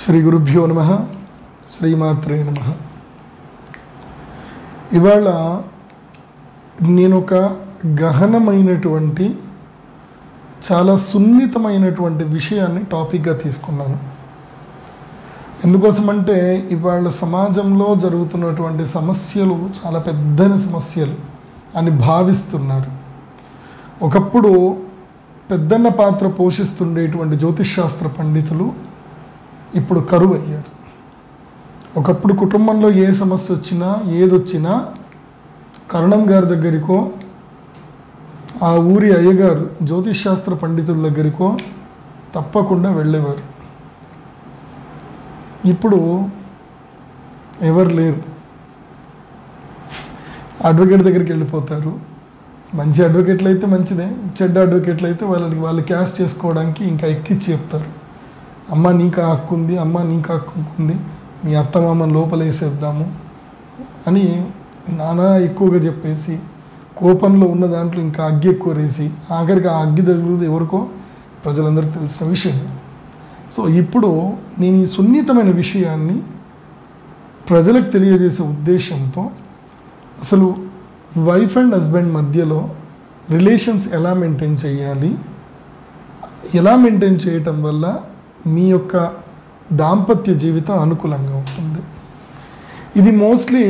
శ్రీ గురుభ్యో నమ శ్రీమాత్రే నమ ఇవాళ నేను ఒక గహనమైనటువంటి చాలా సున్నితమైనటువంటి విషయాన్ని టాపిక్గా తీసుకున్నాను ఎందుకోసమంటే ఇవాళ సమాజంలో జరుగుతున్నటువంటి సమస్యలు చాలా పెద్దన సమస్యలు అని భావిస్తున్నారు ఒకప్పుడు పెద్దన్న పాత్ర పోషిస్తుండేటువంటి జ్యోతిష్ శాస్త్ర పండితులు ఇప్పుడు కరువు అయ్యారు ఒకప్పుడు కుటుంబంలో ఏ సమస్య వచ్చినా ఏదొచ్చినా కరణం గారి దగ్గరికో ఆ ఊరి అయ్యగారు జ్యోతిష్ శాస్త్ర పండితుల దగ్గరికో తప్పకుండా వెళ్ళేవారు ఇప్పుడు ఎవరు లేరు అడ్వకేట్ దగ్గరికి వెళ్ళిపోతారు మంచి అడ్వకేట్లు అయితే మంచిదే చెడ్డ అడ్వకేట్లు అయితే వాళ్ళకి వాళ్ళు క్యాష్ చేసుకోవడానికి ఇంకా ఎక్కిచ్చి చెప్తారు అమ్మ నీకు ఆ హక్కు ఉంది అమ్మ నీకు ఆ హక్కు ఉంది మీ అత్తమామని లోపలేసేద్దాము అని నానా ఎక్కువగా చెప్పేసి కోపంలో ఉన్న దాంట్లో ఇంకా అగ్గి ఎక్కువ రేసి ఆఖరికి ఆ అగ్గి తగులుది ఎవరికో ప్రజలందరికీ తెలిసిన విషయం సో ఇప్పుడు నేను ఈ సున్నితమైన విషయాన్ని ప్రజలకు తెలియజేసే ఉద్దేశంతో అసలు వైఫ్ అండ్ హస్బెండ్ మధ్యలో రిలేషన్స్ ఎలా మెయింటైన్ చేయాలి ఎలా మెయింటైన్ చేయటం వల్ల మీ యొక్క దాంపత్య జీవితం అనుకూలంగా ఉంటుంది ఇది మోస్ట్లీ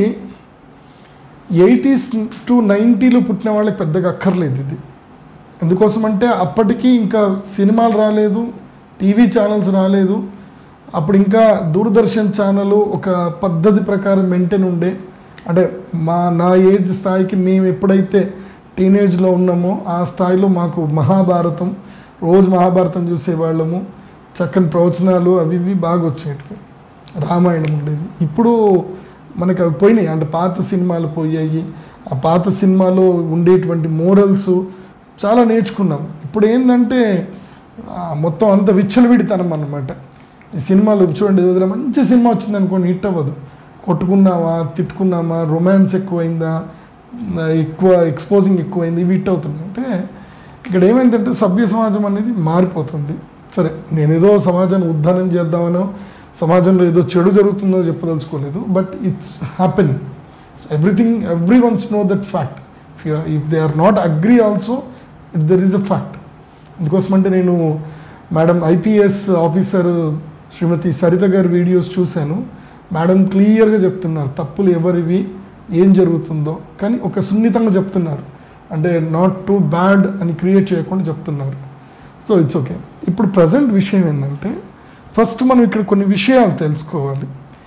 ఎయిటీస్ టు నైంటీలో పుట్టిన వాళ్ళకి పెద్దగా అక్కర్లేదు ఇది ఎందుకోసమంటే అప్పటికి ఇంకా సినిమాలు రాలేదు టీవీ ఛానల్స్ రాలేదు అప్పుడు ఇంకా దూరదర్శన్ ఛానల్ ఒక పద్ధతి ప్రకారం మెయింటైన్ ఉండే అంటే మా నా ఏజ్ స్థాయికి మేము ఎప్పుడైతే టీనేజ్లో ఉన్నామో ఆ స్థాయిలో మాకు మహాభారతం రోజు మహాభారతం చూసేవాళ్ళము చక్కని ప్రవచనాలు అవి ఇవి బాగా వచ్చేటివి రామాయణం ఉండేది ఇప్పుడు మనకు అవి పోయినాయి అంటే పాత సినిమాలు పోయాయి ఆ పాత సినిమాలో ఉండేటువంటి మోరల్స్ చాలా నేర్చుకున్నాం ఇప్పుడు ఏంటంటే ఆ, మొత్తం అంత విచ్చలవిడితనం అన్నమాట ఈ సినిమాలు చూడండి ఏదైనా మంచి సినిమా వచ్చింది అనుకోండి హిట్ అవ్వదు కొట్టుకున్నామా తిట్టుకున్నామా రొమాన్స్ ఎక్కువైందా ఆ, ఎక్కువ ఎక్స్పోజింగ్ ఎక్కువైంది ఇవి హిట్ అవుతున్నాయి అంటే ఇక్కడ ఏమైందంటే సభ్య సమాజం అనేది మారిపోతుంది సరే నేను ఏదో సమాజాన్ని ఉద్ధానం చేద్దామనో సమాజంలో ఏదో చెడు జరుగుతుందో చెప్పదలుచుకోలేదు but it's happening everything everyone's know that fact if they are not agree also it there is a fact అందుకోసమంటే నేను madam IPS officer Shrimati Saritha గారి వీడియోస్ చూశాను మేడం క్లియర్గా చెప్తున్నారు తప్పులు ఎవరివి ఏం జరుగుతుందో కానీ ఒక సున్నితంగా చెప్తున్నారు అంటే నాట్ టు బ్యాడ్ అని క్రియేట్ చేయకుండా చెప్తున్నారు సో ఇట్స్ ఓకే ఇప్పుడు ప్రజెంట్ విషయం ఏంటంటే ఫస్ట్ మనం ఇక్కడ కొన్ని విషయాలు తెలుసుకోవాలి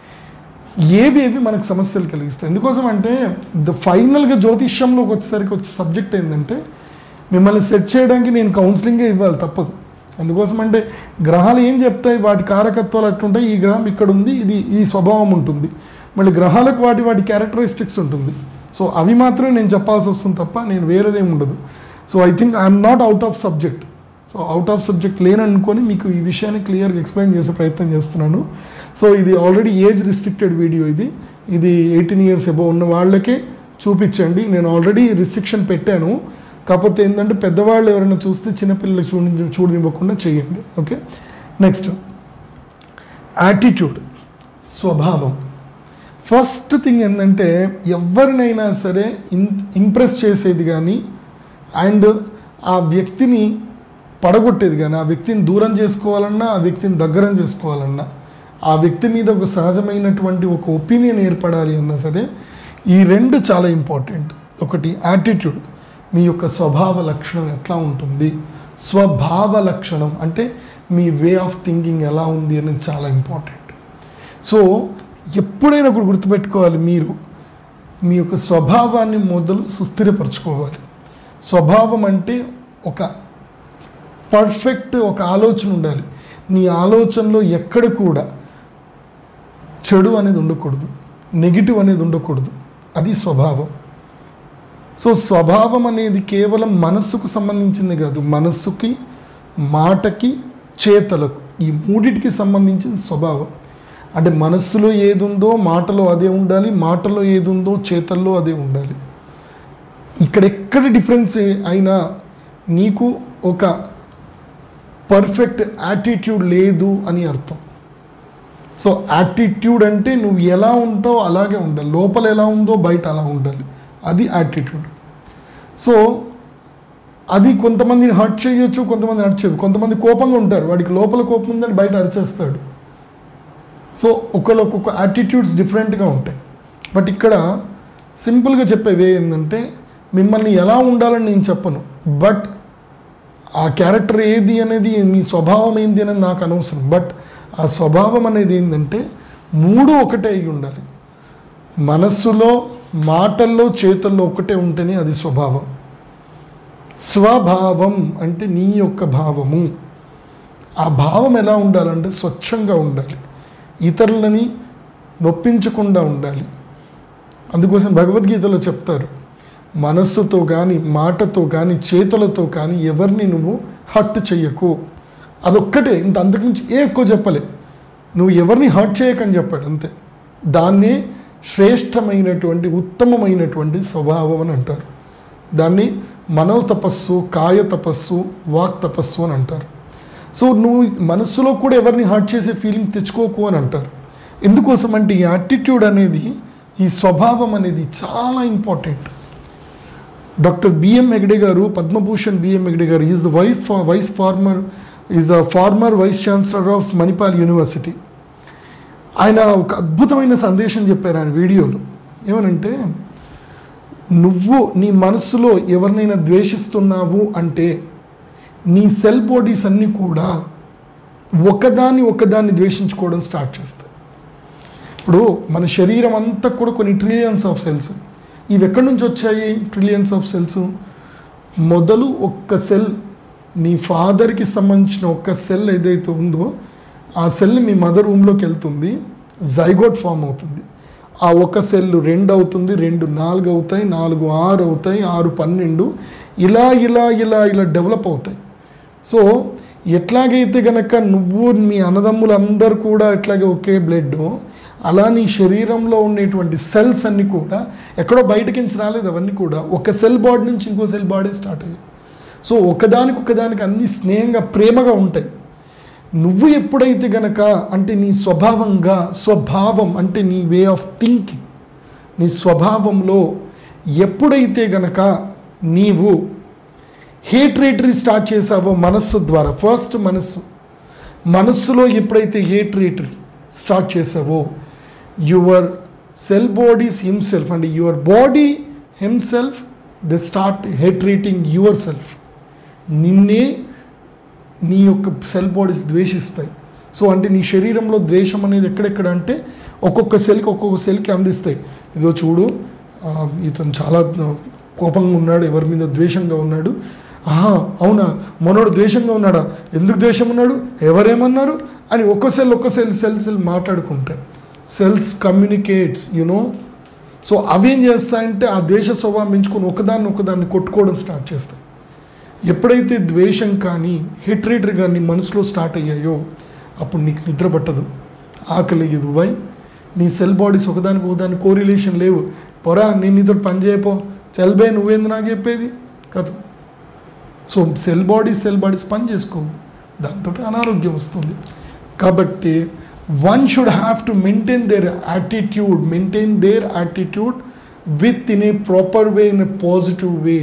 ఏవి ఏవి మనకు సమస్యలు కలిగిస్తాయి ఎందుకోసం అంటే ద ఫైనల్గా జ్యోతిష్యంలోకి వచ్చేసరికి వచ్చే సబ్జెక్ట్ ఏంటంటే మిమ్మల్ని సెట్ చేయడానికి నేను కౌన్సిలింగే ఇవ్వాలి తప్పదు అందుకోసం అంటే గ్రహాలు ఏం చెప్తాయి వాటి కారకత్వాలు అట్లుంటాయి ఈ గ్రహం ఇక్కడ ఉంది ఇది ఈ స్వభావం ఉంటుంది మళ్ళీ గ్రహాలకు వాటి వాటి క్యారెక్టరిస్టిక్స్ ఉంటుంది సో అవి మాత్రమే నేను చెప్పాల్సి వస్తుంది తప్ప నేను వేరేదేం ఉండదు so I think I'm not out of subject so out of subject లేననుకొని మీకు ఈ విషయాన్ని క్లియర్గా ఎక్స్ప్లెయిన్ చేసే ప్రయత్నం చేస్తున్నాను సో ఇది ఆల్రెడీ ఏజ్ రిస్ట్రిక్టెడ్ వీడియో ఇది ఇది ఎయిటీన్ ఇయర్స్ ఎబో ఉన్న వాళ్ళకే చూపించండి నేను ఆల్రెడీ రిస్ట్రిక్షన్ పెట్టాను కాకపోతే ఏంటంటే పెద్దవాళ్ళు ఎవరైనా చూస్తే చిన్నపిల్లలకు చూడ చూడనివ్వకుండా చేయండి ఓకే నెక్స్ట్ యాటిట్యూడ్ స్వభావం ఫస్ట్ థింగ్ ఏంటంటే ఎవరినైనా సరే ఇన్ ఇంప్రెస్ చేసేది కానీ అండ్ ఆ వ్యక్తిని పడగొట్టేది కానీ ఆ వ్యక్తిని దూరం చేసుకోవాలన్నా ఆ వ్యక్తిని దగ్గరం చేసుకోవాలన్నా ఆ వ్యక్తి మీద ఒక సహజమైనటువంటి ఒక ఒపీనియన్ ఏర్పడాలి అన్నా సరే ఈ రెండు చాలా ఇంపార్టెంట్ ఒకటి యాటిట్యూడ్ మీ యొక్క స్వభావ లక్షణం ఎట్లా ఉంటుంది స్వభావ లక్షణం అంటే మీ వే ఆఫ్ థింకింగ్ ఎలా ఉంది అనేది చాలా ఇంపార్టెంట్ సో ఎప్పుడైనా ఒకటి గుర్తుపెట్టుకోవాలి మీరు మీ యొక్క స్వభావాన్ని మొదలు సుస్థిరపరచుకోవాలి స్వభావం అంటే ఒక పర్ఫెక్ట్ ఒక ఆలోచన ఉండాలి నీ ఆలోచనలో ఎక్కడ కూడా చెడు అనేది ఉండకూడదు నెగిటివ్ అనేది ఉండకూడదు అది స్వభావం సో స్వభావం అనేది కేవలం మనస్సుకు సంబంధించింది కాదు మనస్సుకి మాటకి చేతలకు ఈ మూడిటికి సంబంధించిన స్వభావం అంటే మనస్సులో ఏది ఉందో మాటలో అదే ఉండాలి మాటలో ఏది ఉందో చేతల్లో అదే ఉండాలి ఇక్కడ ఎక్కడ డిఫరెన్స్ అయినా నీకు ఒక పర్ఫెక్ట్ యాటిట్యూడ్ లేదు అని అర్థం సో యాటిట్యూడ్ అంటే నువ్వు ఎలా ఉంటావో అలాగే ఉండాలి లోపల ఎలా ఉందో బయట అలా ఉండాలి అది యాటిట్యూడ్ సో అది కొంతమందిని హర్ట్ చేయొచ్చు కొంతమంది హర్ట్ చేయదు కొంతమంది కోపంగా ఉంటారు వాడికి లోపల కోపం ఉందని బయట అరిచేస్తాడు సో ఒకళ్ళు ఒక్కొక్క యాటిట్యూడ్స్ డిఫరెంట్గా ఉంటాయి బట్ ఇక్కడ సింపుల్గా చెప్పే వే ఏంటంటే మిమ్మల్ని ఎలా ఉండాలని నేను చెప్పను బట్ ఆ క్యారెక్టర్ ఏది అనేది మీ స్వభావం ఏంది అనేది నాకు అనవసరం బట్ ఆ స్వభావం అనేది ఏంటంటే మూడు ఒకటే అయి ఉండాలి మనస్సులో మాటల్లో చేతల్లో ఒకటే ఉంటేనే అది స్వభావం స్వభావం అంటే నీ యొక్క భావము ఆ భావం ఎలా ఉండాలంటే స్వచ్ఛంగా ఉండాలి ఇతరులని నొప్పించకుండా ఉండాలి అందుకోసం భగవద్గీతలో చెప్తారు మనస్సుతో కానీ మాటతో కానీ చేతులతో కానీ ఎవరిని నువ్వు హర్ట్ చెయ్యకు అదొక్కటే ఇంత అంతకుమించి ఏ ఎక్కువ చెప్పలే నువ్వు ఎవరిని హర్ట్ చేయకని చెప్పాడు అంతే దాన్నే శ్రేష్టమైనటువంటి ఉత్తమమైనటువంటి స్వభావం అని అంటారు దాన్ని మనో తపస్సు కాయ తపస్సు వాక్ తపస్సు అని అంటారు సో నువ్వు మనస్సులో కూడా ఎవరిని హర్ట్ చేసే ఫీలింగ్ తెచ్చుకోకు అని అంటారు ఎందుకోసం అంటే ఈ యాటిట్యూడ్ అనేది ఈ స్వభావం అనేది చాలా ఇంపార్టెంట్ డాక్టర్ బిఎం హెగ్డే గారు పద్మభూషణ్ బిఎం హెగ్డే గారు is the wife vice former is a former vice chancellor of Manipal university ఆయన ఒక అద్భుతమైన సందేశం చెప్పారు ఆయన వీడియోలో ఏమనంటే నువ్వు నీ మనస్సులో ఎవరినైనా ద్వేషిస్తున్నావు అంటే నీ సెల్ బాడీస్ అన్నీ కూడా ఒకదాన్ని ఒకదాన్ని ద్వేషించుకోవడం స్టార్ట్ చేస్తాయి ఇప్పుడు మన శరీరం అంతా కూడా కొన్ని ట్రిలియన్స్ ఆఫ్ సెల్స్ ఇవి ఎక్కడి నుంచి వచ్చాయి ట్రిలియన్స్ ఆఫ్ సెల్స్ మొదలు ఒక్క సెల్ మీ ఫాదర్కి సంబంధించిన ఒక్క సెల్ ఏదైతే ఉందో ఆ సెల్ మీ మదర్ రూమ్లోకి వెళ్తుంది జైగోట్ ఫామ్ అవుతుంది ఆ ఒక సెల్ రెండు అవుతుంది రెండు నాలుగు అవుతాయి నాలుగు ఆరు అవుతాయి ఆరు పన్నెండు ఇలా ఇలా ఇలా ఇలా డెవలప్ అవుతాయి సో ఎట్లాగైతే గనక నువ్వు మీ అన్నదమ్ములందరూ కూడా ఎట్లాగే ఒకే బ్లడ్ అలా నీ శరీరంలో ఉండేటువంటి సెల్స్ అన్నీ కూడా ఎక్కడో బయటకి నుంచి రాలేదు అవన్నీ కూడా ఒక సెల్ బాడీ నుంచి ఇంకో సెల్ బాడీ స్టార్ట్ అయ్యాయి సో ఒకదానికి ఒకదానికి అన్ని స్నేహంగా ప్రేమగా ఉంటాయి నువ్వు ఎప్పుడైతే గనక అంటే నీ స్వభావంగా స్వభావం అంటే నీ వే ఆఫ్ థింకింగ్ నీ స్వభావంలో ఎప్పుడైతే గనక నీవు హేట్రేటరీ స్టార్ట్ చేసావో మనస్సు ద్వారా ఫస్ట్ మనస్సు మనస్సులో ఎప్పుడైతే హేట్రేటరీ స్టార్ట్ చేసావో your cell bodies himself and your body himself the start hatreding yourself నిన్నే నీ యొక్క సెల్ బాడీస్ ద్వేషిస్తాయి సో అంటే నీ శరీరంలో ద్వేషం అనేది ఎక్కడెక్కడ అంటే ఒక్కొక్క సెల్కి ఒక్కొక్క సెల్కి అందిస్తాయి ఇదో చూడు ఆ, ఇతను చాలా కోపంగా ఉన్నాడు ఎవరి మీద ద్వేషంగా ఉన్నాడు ఆహా అవునా మనోడు ద్వేషంగా ఉన్నాడా ఎందుకు ద్వేషం ఉన్నాడు ఎవరేమన్నారు అని ఒక్క సెల్ ఒక్క సెల్ సెల్ సెల్ మాట్లాడుకుంటాయి సెల్స్ కమ్యూనికేట్స్ యునో సో అవేం చేస్తాయంటే ఆ ద్వేష స్వభావం పెంచుకొని ఒకదాన్ని ఒకదాన్ని కొట్టుకోవడం స్టార్ట్ చేస్తాయి ఎప్పుడైతే ద్వేషం కానీ హెట్రేటరీ కానీ మనసులో స్టార్ట్ అయ్యాయో అప్పుడు నీకు నిద్ర పట్టదు ఆకలి ఇది వై నీ సెల్ బాడీస్ ఒకదానికి ఒకదాని కోరిలేషన్ లేవు పొరా నేను నీతో పని చేయపో చెల్బే నువ్వేంది నాకు చెప్పేది కథ so cell bodies cell bodies పని చేసుకోవు దాంతో అనారోగ్యం వస్తుంది కాబట్టి one should have to maintain their attitude maintain their attitude within a proper way in a positive way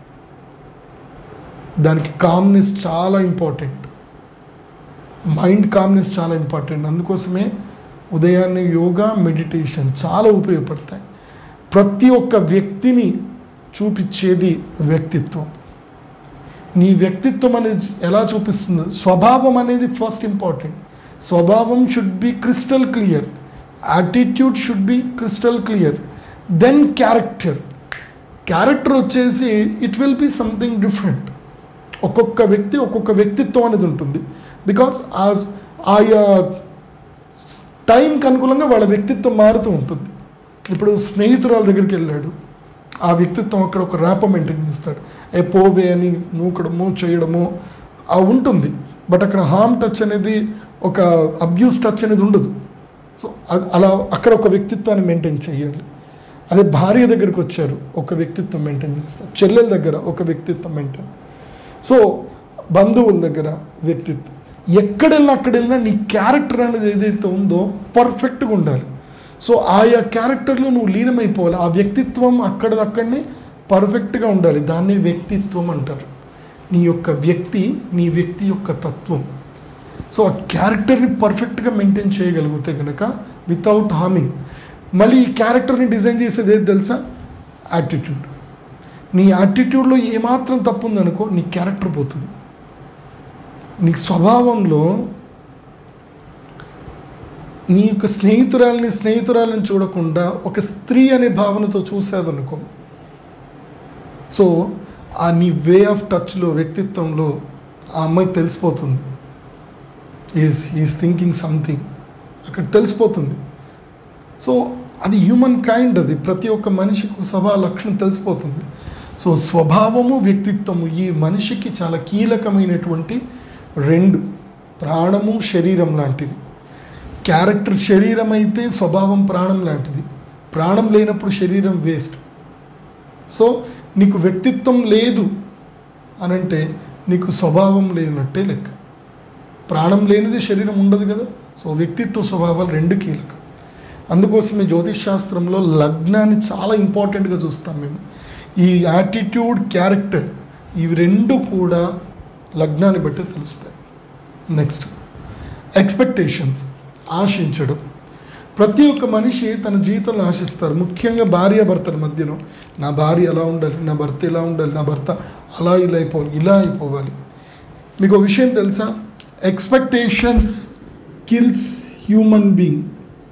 దానికి కామ్నెస్ చాలా ఇంపార్టెంట్ మైండ్ కామ్నెస్ చాలా ఇంపార్టెంట్ అందుకోసమే ఉదయాన్నే యోగా మెడిటేషన్ చాలా ఉపయోగపడతాయి ప్రతి ఒక్క వ్యక్తిని చూపించేది వ్యక్తిత్వం నీ వ్యక్తిత్వం అనేది ఎలా చూపిస్తుంది స్వభావం అనేది ఫస్ట్ ఇంపార్టెంట్ స్వభావం should be crystal clear attitude should be crystal clear then character character వచ్చేసి it will be something different ఒక్కొక్క వ్యక్తి ఒక్కొక్క వ్యక్తిత్వం అనేది ఉంటుంది బికాస్ ఆ ఆయా టైంకి అనుకూలంగా వాళ్ళ వ్యక్తిత్వం మారుతూ ఉంటుంది ఇప్పుడు స్నేహితురాల దగ్గరికి వెళ్ళాడు ఆ వ్యక్తిత్వం అక్కడ ఒక ర్యాప మెయింటైన్ చేస్తాడు ఏ పోవే అని నూకడము చేయడము ఆ ఉంటుంది బట్ అక్కడ హామ్ టచ్ అనేది ఒక అబ్యూస్ టచ్ అనేది ఉండదు సో అ- అలా అక్కడ ఒక వ్యక్తిత్వాన్ని మెయింటైన్ చేయాలి అదే భార్య దగ్గరికి వచ్చారు ఒక వ్యక్తిత్వం మెయింటైన్ చేస్తారు చెల్లెల దగ్గర ఒక వ్యక్తిత్వం మెయింటైన్ సో బంధువుల దగ్గర వ్యక్తిత్వం ఎక్కడెళ్ళినా అక్కడ వెళ్ళినా నీ క్యారెక్టర్ అనేది ఏదైతే ఉందో పర్ఫెక్ట్గా ఉండాలి సో ఆయా క్యారెక్టర్లో నువ్వు లీనమైపోవాలి ఆ వ్యక్తిత్వం అక్కడదక్కడనే పర్ఫెక్ట్గా ఉండాలి దాన్నే వ్యక్తిత్వం అంటారు నీ యొక్క వ్యక్తి నీ వ్యక్తి యొక్క తత్వం సో ఆ క్యారెక్టర్ని పర్ఫెక్ట్గా మెయింటైన్ చేయగలిగితే కనుక వితౌట్ హార్మింగ్ మళ్ళీ ఈ క్యారెక్టర్ని డిజైన్ చేసేది ఏది తెలుసా యాటిట్యూడ్ నీ యాటిట్యూడ్లో ఏమాత్రం తప్పు ఉందనుకో నీ క్యారెక్టర్ పోతుంది నీ స్వభావంలో నీ యొక్క స్నేహితురాలని స్నేహితురాలని చూడకుండా ఒక స్త్రీ అనే భావనతో చూసాదనుకో సో ఆ నీ వే ఆఫ్ టచ్లో వ్యక్తిత్వంలో ఆ అమ్మాయికి తెలిసిపోతుంది ఈస్ ఈస్ థింకింగ్ సంథింగ్ అక్కడ తెలిసిపోతుంది సో అది హ్యూమన్ కైండ్ అది ప్రతి ఒక్క మనిషికి స్వభావ లక్షణం తెలిసిపోతుంది సో స్వభావము వ్యక్తిత్వము ఈ మనిషికి చాలా కీలకమైనటువంటి రెండు ప్రాణము శరీరం లాంటివి క్యారెక్టర్ శరీరం అయితే స్వభావం ప్రాణం లాంటిది ప్రాణం లేనప్పుడు శరీరం వేస్ట్ సో నీకు వ్యక్తిత్వం లేదు అనంటే నీకు స్వభావం లేనట్టే లెక్క ప్రాణం లేనిది శరీరం ఉండదు కదా సో వ్యక్తిత్వ స్వభావాలు రెండు కీలకం అందుకోసమే జ్యోతిష్ శాస్త్రంలో లగ్నాన్ని చాలా ఇంపార్టెంట్గా చూస్తాం మేము ఈ యాటిట్యూడ్ క్యారెక్టర్ ఇవి రెండు కూడా లగ్నాన్ని బట్టి తెలుస్తాయి నెక్స్ట్ ఎక్స్పెక్టేషన్స్ ఆశించడం ప్రతి ఒక్క మనిషి తన జీవితంలో ఆశిస్తారు ముఖ్యంగా భార్య భర్తల మధ్యలో నా భార్య ఎలా ఉండాలి నా భర్త ఎలా ఉండాలి నా భర్త అలా ఇలా అయిపోవాలి ఇలా అయిపోవాలి మీకు ఒక విషయం తెలుసా ఎక్స్పెక్టేషన్స్ కిల్స్ హ్యూమన్ బీయింగ్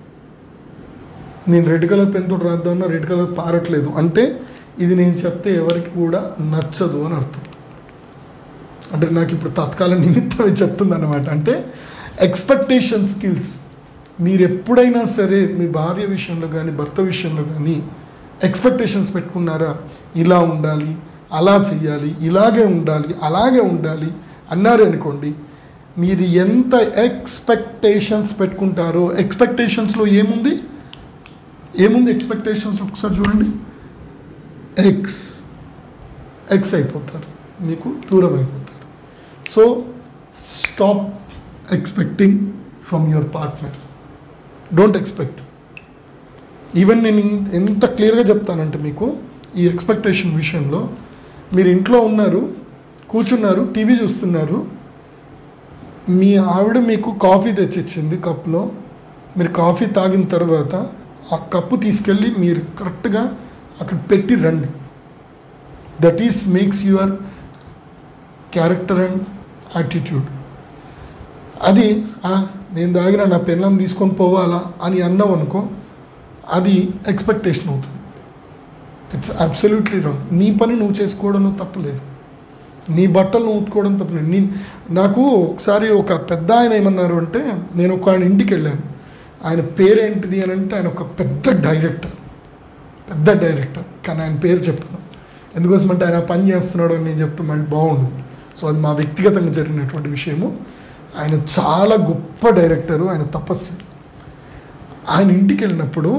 నేను రెడ్ కలర్ పెన్ తోటి రాద్దామన్నా రెడ్ కలర్ పారట్లేదు అంటే ఇది నేను చెప్తే ఎవరికి కూడా నచ్చదు అని అర్థం అంటే నాకు ఇప్పుడు తత్కాల నిమిత్తమే చెప్తుంది అనమాట అంటే ఎక్స్పెక్టేషన్ స్కిల్స్ మీరు ఎప్పుడైనా సరే మీ భార్య విషయంలో కానీ భర్త విషయంలో కానీ ఎక్స్పెక్టేషన్స్ పెట్టుకున్నారా ఇలా ఉండాలి అలా చేయాలి ఇలాగే ఉండాలి అలాగే ఉండాలి అన్నారు అనుకోండి మీరు ఎంత ఎక్స్పెక్టేషన్స్ పెట్టుకుంటారో ఎక్స్పెక్టేషన్స్లో ఏముంది ఏముంది ఎక్స్పెక్టేషన్స్ ఒకసారి చూడండి ఎక్స్ ఎక్స్ అయిపోతారు మీకు దూరం అయిపోతారు so stop expecting from your partner don't expect even నేను ఇన్- ఎంత క్లియర్గా చెప్తానంటే మీకు ఈ ఎక్స్పెక్టేషన్ విషయంలో మీరు ఇంట్లో ఉన్నారు కూర్చున్నారు టీవీ చూస్తున్నారు మీ ఆవిడ మీకు కాఫీ తెచ్చిచ్చింది కప్లో మీరు కాఫీ తాగిన తర్వాత ఆ కప్పు తీసుకెళ్ళి మీరు కరెక్ట్గా అక్కడ పెట్టి రండి that is makes your character and attitude అది "ఆ, నేను దాగిన నా పెన్నం తీసుకొని పోవాలా అని అన్నావు అనుకో అది ఎక్స్పెక్టేషన్ అవుతుంది ఇట్స్ అబ్సల్యూట్లీ రాంగ్ నీ పని నువ్వు చేసుకోవడంలో తప్పలేదు నీ బట్టలు నువ్వు ఉతుకోవడం తప్పలేదు నీ నాకు ఒకసారి ఒక పెద్ద ఆయన ఏమన్నారు అంటే నేను ఒక ఆయన ఇంటికి వెళ్ళాను ఆయన పేరేంటిది అని అంటే ఆయన ఒక పెద్ద డైరెక్టర్ పెద్ద డైరెక్టర్ కానీ ఆయన పేరు చెప్పాను ఎందుకోసం అంటే ఆయన ఆ పని చేస్తున్నాడు అని నేను చెప్తే మళ్ళీ బాగుండదు సో అది మా వ్యక్తిగతంగా జరిగినటువంటి విషయము ఆయన చాలా గొప్ప డైరెక్టరు ఆయన తపస్సు ఆయన ఇంటికి వెళ్ళినప్పుడు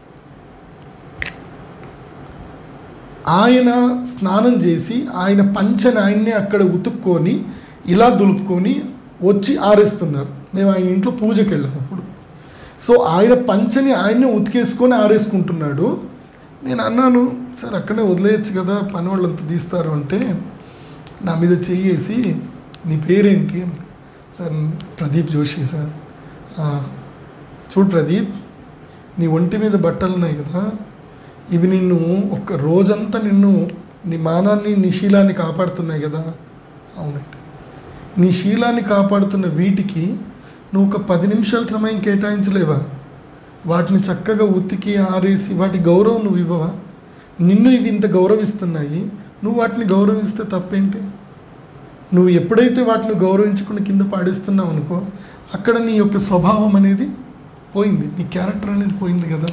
ఆయన స్నానం చేసి ఆయన పంచని ఆయన్నే అక్కడ ఉతుక్కొని ఇలా దులుపుకొని వచ్చి ఆరేస్తున్నారు మేము ఆయన ఇంట్లో పూజకి వెళ్ళాము అప్పుడు సో ఆయన పంచని ఆయన్నే ఉతికేసుకొని ఆరేసుకుంటున్నాడు నేను అన్నాను సార్ అక్కడే వదిలేయచ్చు కదా పని వాళ్ళంతా తీస్తారు అంటే నా మీద చెయ్యేసి నీ పేరేంటి అని సార్ ప్రదీప్ జోషి సార్ "ఆ, చూడు ప్రదీప్ నీ ఒంటి మీద బట్టలు ఉన్నాయి కదా ఇవి నిన్ను ఒక రోజంతా నిన్ను నీ మానాన్ని నీ శీలాన్ని కాపాడుతున్నాయి కదా అవునండి నీ శీలాన్ని కాపాడుతున్న వీటికి నువ్వు ఒక పది నిమిషాల సమయం కేటాయించలేవా వాటిని చక్కగా ఉతికి ఆరేసి వాటి గౌరవం నువ్వు ఇవ్వవా నిన్ను ఇవి ఇంత గౌరవిస్తున్నాయి నువ్వు వాటిని గౌరవిస్తే తప్పేంటి నువ్వు ఎప్పుడైతే వాటిని గౌరవించకుండా కింద పాడేస్తున్నావు అనుకో అక్కడ నీ యొక్క స్వభావం అనేది పోయింది నీ క్యారెక్టర్ అనేది పోయింది కదా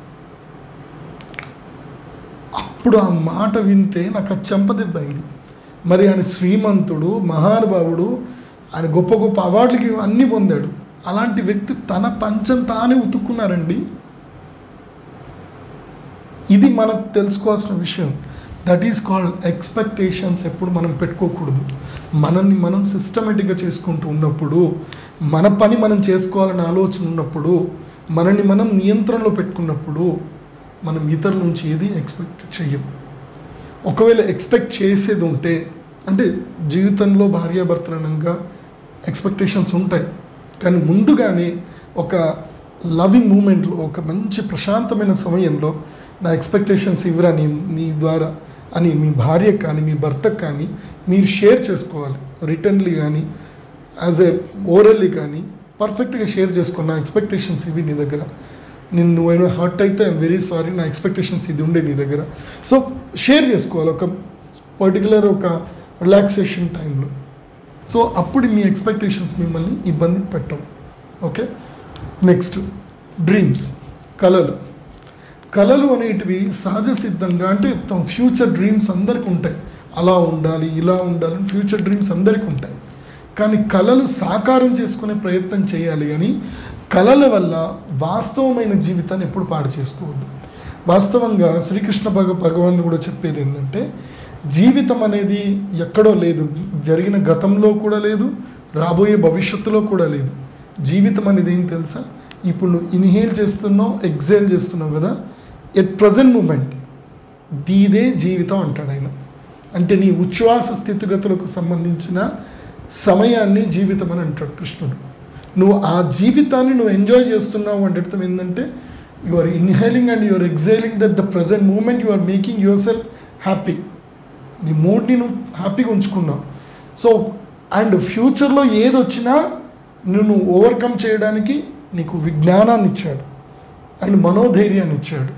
అప్పుడు ఆ మాట వింటే నాకు అది చెంపదెబ్బైంది మరి ఆయన శ్రీమంతుడు మహానుభావుడు ఆయన గొప్ప గొప్ప అవార్డులకి అన్నీ పొందాడు అలాంటి వ్యక్తి తన పంచం తానే ఉతుక్కున్నారండి ఇది మనకు తెలుసుకోవాల్సిన విషయం దట్ ఈస్ కాల్డ్ ఎక్స్పెక్టేషన్స్ ఎప్పుడు మనం పెట్టుకోకూడదు మనల్ని మనం సిస్టమేటిక్గా చేసుకుంటూ ఉన్నప్పుడు మన పని మనం చేసుకోవాలని ఆలోచన ఉన్నప్పుడు మనల్ని మనం నియంత్రణలో పెట్టుకున్నప్పుడు మనం ఇతరుల నుంచి ఏది ఎక్స్పెక్ట్ చెయ్యం ఒకవేళ ఎక్స్పెక్ట్ చేసేది ఉంటే అంటే జీవితంలో భార్యాభర్తలనంగా ఎక్స్పెక్టేషన్స్ ఉంటాయి కానీ ముందుగానే ఒక లవింగ్ మూమెంట్లో ఒక మంచి ప్రశాంతమైన సమయంలో నా ఎక్స్పెక్టేషన్స్ ఇవ్వరా నీ నీ ద్వారా అని మీ భార్యకు కానీ మీ భర్తకు కానీ మీరు షేర్ చేసుకోవాలి రిటర్న్లీ కానీ యాజ్ ఏ ఓరల్లీ కానీ పర్ఫెక్ట్గా షేర్ చేసుకో నా ఎక్స్పెక్టేషన్స్ ఇవి నీ దగ్గర నేను నువ్వైనా హర్ట్ అయితే ఐఎమ్ వెరీ సారీ నా ఎక్స్పెక్టేషన్స్ ఇది ఉండే నీ దగ్గర సో షేర్ చేసుకోవాలి ఒక పర్టికులర్ ఒక రిలాక్సేషన్ టైంలో సో అప్పుడు మీ ఎక్స్పెక్టేషన్స్ మిమ్మల్ని ఇబ్బంది పెట్టవు ఓకే నెక్స్ట్ డ్రీమ్స్ కళలు కళలు అనేటివి సహజ సిద్ధంగా అంటే తమ ఫ్యూచర్ డ్రీమ్స్ అందరికి ఉంటాయి అలా ఉండాలి ఇలా ఉండాలి ఫ్యూచర్ డ్రీమ్స్ అందరికి ఉంటాయి కానీ కళలు సాకారం చేసుకునే ప్రయత్నం చేయాలి కానీ కళల వల్ల వాస్తవమైన జీవితాన్ని ఎప్పుడు పాడు చేసుకోవద్దు వాస్తవంగా శ్రీకృష్ణ భగ భగవాన్ కూడా చెప్పేది ఏంటంటే జీవితం అనేది ఎక్కడో లేదు జరిగిన గతంలో కూడా లేదు రాబోయే భవిష్యత్తులో కూడా లేదు జీవితం అనేది ఏం తెలుసా ఇప్పుడు నువ్వు ఇన్హేల్ చేస్తున్నావు ఎగ్జేల్ చేస్తున్నావు కదా ఎట్ ప్రజెంట్ మూమెంట్ దీదే జీవితం అంటాడు ఆయన అంటే నీ ఉచ్ఛ్వాస స్థితిగతులకు సంబంధించిన సమయాన్ని జీవితం అని అంటాడు కృష్ణుడు నువ్వు ఆ జీవితాన్ని నువ్వు ఎంజాయ్ చేస్తున్నావు అంటే అర్థం ఏంటంటే you are inhaling and you are exhaling that the present moment you are making yourself happy నీ మూడ్ని నువ్వు హ్యాపీగా ఉంచుకున్నావు సో అండ్ ఫ్యూచర్లో ఏది వచ్చినా నువ్వు ఓవర్కమ్ చేయడానికి నీకు విజ్ఞానాన్ని ఇచ్చాడు అండ్ మనోధైర్యాన్ని ఇచ్చాడు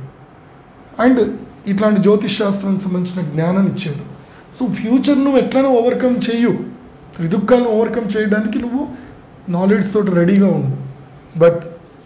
అండ్ ఇట్లాంటి జ్యోతిష్ శాస్త్రానికి సంబంధించిన జ్ఞానాన్ని ఇచ్చాడు సో ఫ్యూచర్ నువ్వు ఎట్లైనా ఓవర్కమ్ చేయు త్రిదుఃఖాలను ఓవర్కమ్ చేయడానికి నువ్వు నాలెడ్జ్ తోటి రెడీగా ఉండు బట్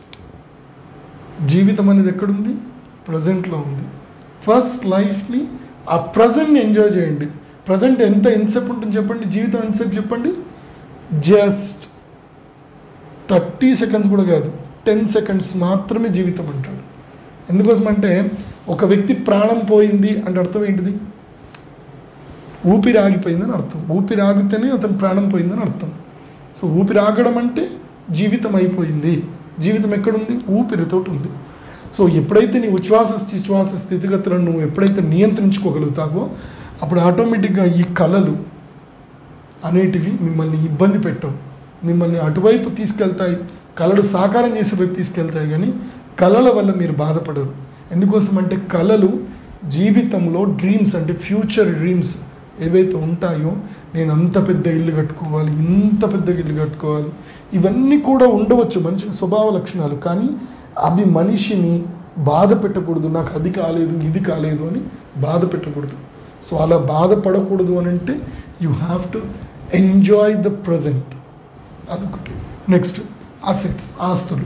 జీవితం అనేది ఎక్కడుంది ప్రజెంట్లో ఉంది ఫస్ట్ లైఫ్ని ఆ ప్రజెంట్ని ఎంజాయ్ చేయండి ప్రజెంట్ ఎంత ఎంతసేపు ఉంటుంది చెప్పండి జీవితం ఎంతసేపు చెప్పండి జస్ట్ థర్టీ సెకండ్స్ కూడా కాదు టెన్ సెకండ్స్ మాత్రమే జీవితం అంటాడు ఎందుకోసం అంటే ఒక వ్యక్తి ప్రాణం పోయింది అంటే అర్థం ఏంటిది ఊపిరి ఆగిపోయిందని అర్థం ఊపిరి ఆగితేనే అతను ప్రాణం పోయిందని అర్థం సో ఊపిరి ఆగడం అంటే జీవితం అయిపోయింది జీవితం ఎక్కడుంది ఊపిరితోటి ఉంది సో ఎప్పుడైతే నీ ఉచ్ఛ్వాస శ్వాస స్థితిగతులను నువ్వు ఎప్పుడైతే నియంత్రించుకోగలుగుతావో అప్పుడు ఆటోమేటిక్గా ఈ కళలు అనేటివి మిమ్మల్ని ఇబ్బంది పెట్టవు మిమ్మల్ని అటువైపు తీసుకెళ్తాయి కళలు సాకారం చేసే వైపు తీసుకెళ్తాయి కానీ కళల వల్ల మీరు బాధపడరు ఎందుకోసం అంటే కళలు జీవితంలో డ్రీమ్స్ అంటే ఫ్యూచర్ డ్రీమ్స్ ఏవైతే ఉంటాయో నేను అంత పెద్ద ఇల్లు కట్టుకోవాలి ఇంత పెద్ద ఇల్లు కట్టుకోవాలి ఇవన్నీ కూడా ఉండవచ్చు మనిషి స్వభావ లక్షణాలు కానీ అవి మనిషిని బాధ పెట్టకూడదు నాకు అది కాలేదు ఇది కాలేదు అని బాధ పెట్టకూడదు సో అలా బాధపడకూడదు అని అంటే you have to enjoy the present అదొకటి నెక్స్ట్ అసెట్స్ ఆస్తులు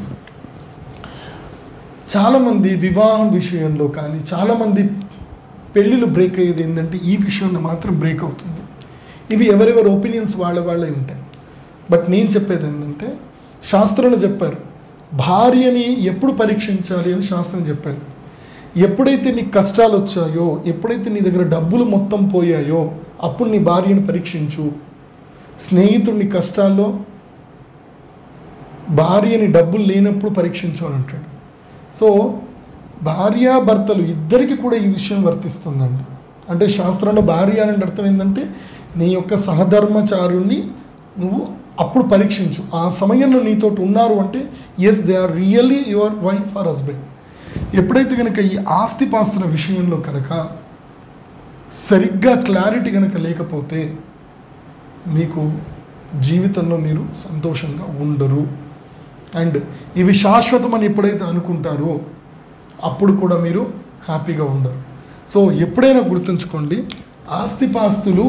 చాలామంది వివాహం విషయంలో కానీ చాలామంది పెళ్ళిళ్ళు బ్రేక్ అయ్యేది ఏంటంటే ఈ విషయంలో మాత్రం బ్రేక్ అవుతుంది ఇవి ఎవరెవరి ఒపీనియన్స్ వాళ్ళ వాళ్ళే ఉంటాయి బట్ నేను చెప్పేది ఏంటంటే శాస్త్రంలో చెప్పారు భార్యని ఎప్పుడు పరీక్షించాలి అని శాస్త్రం చెప్పారు ఎప్పుడైతే నీకు కష్టాలు వచ్చాయో ఎప్పుడైతే నీ దగ్గర డబ్బులు మొత్తం పోయాయో అప్పుడు నీ భార్యను పరీక్షించు స్నేహితుడిని కష్టాల్లో భార్యని డబ్బులు లేనప్పుడు పరీక్షించు అని అంటాడు సో భార్యాభర్తలు ఇద్దరికి కూడా ఈ విషయం వర్తిస్తుందండి అంటే శాస్త్రంలో భార్య అనే అర్థం ఏంటంటే నీ యొక్క సహధర్మచారుణ్ణి నువ్వు అప్పుడు పరీక్షించు ఆ సమయంలో నీతోటి ఉన్నారు అంటే yes they are really your wife or husband ఎప్పుడైతే కనుక ఈ ఆస్తిపాస్తుల విషయంలో కనుక సరిగ్గా క్లారిటీ కనుక లేకపోతే మీకు జీవితంలో మీరు సంతోషంగా ఉండరు అండ్ ఇవి శాశ్వతం అని ఎప్పుడైతే అనుకుంటారో అప్పుడు కూడా మీరు హ్యాపీగా ఉండరు సో ఎప్పుడైనా గుర్తుంచుకోండి ఆస్తిపాస్తులు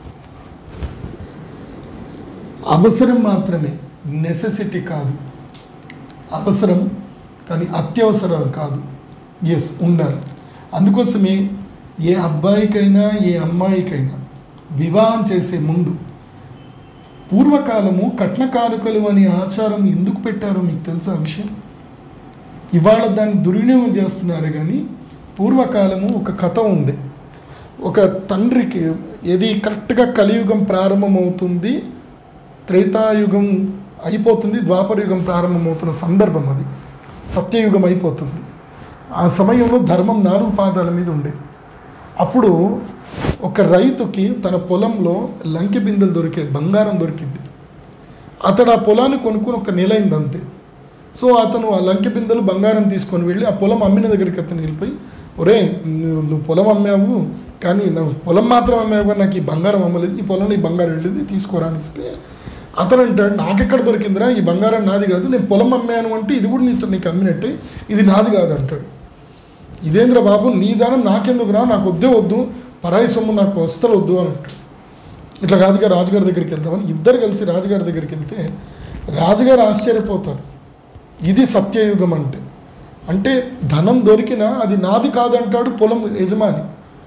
అవసరం మాత్రమే నెసెసిటీ కాదు అవసరం కానీ అత్యవసరాలు కాదు ఎస్ ఉండాలి అందుకోసమే ఏ అబ్బాయికైనా ఏ అమ్మాయికైనా వివాహం చేసే ముందు పూర్వకాలము కట్న కానుకలు అనే ఆచారం ఎందుకు పెట్టారో మీకు తెలుసా ఆ విషయం ఇవాళ దాన్ని దుర్వినియోగం చేస్తున్నారు కానీ పూర్వకాలము ఒక కథ ఉంది ఒక తండ్రికి ఏది కరెక్ట్గా కలియుగం ప్రారంభమవుతుంది త్రేతాయుగం అయిపోతుంది ద్వాపరయుగం ప్రారంభమవుతున్న సందర్భం అది సత్యయుగం అయిపోతుంది ఆ సమయంలో ధర్మం నాలుగు పాదాల మీద ఉండే అప్పుడు ఒక రైతుకి తన పొలంలో లంకె బిందెలు దొరికేది బంగారం దొరికింది అతడు ఆ పొలాన్ని కొనుక్కుని ఒక నెల అయింది అంతే సో అతను ఆ లంకె బిందెలు బంగారం తీసుకొని వెళ్ళి ఆ పొలం అమ్మిన దగ్గరికి అతను వెళ్ళిపోయి ఒరే నువ్వు నువ్వు పొలం అమ్మావు కానీ నాకు పొలం మాత్రం అమ్మావు కానీ నాకు ఈ బంగారం అమ్మలేదు ఈ పొలంలో ఈ బంగారం వెళ్ళింది తీసుకోరా అని ఇస్తే అతను అంటాడు నాకెక్కడ దొరికిందిరా ఈ బంగారం నాది కాదు నేను పొలం అమ్మాను అంటే ఇది కూడా నీతో నీకు అమ్మినట్టే ఇది నాది కాదు అంటాడు ఇదేంద్ర బాబు నీ దానం నాకెందుకు రా నాకు వద్దే వద్దు పరాయి సొమ్ము నాకు వస్తలు వద్దు అని అంటాడు ఇట్లా కాదుగా రాజుగారి దగ్గరికి వెళ్తామని ఇద్దరు కలిసి రాజుగారి దగ్గరికి వెళ్తే రాజుగారు ఆశ్చర్యపోతారు ఇది సత్యయుగం అంటే అంటే ధనం దొరికినా అది నాది కాదంటాడు పొలం యజమాని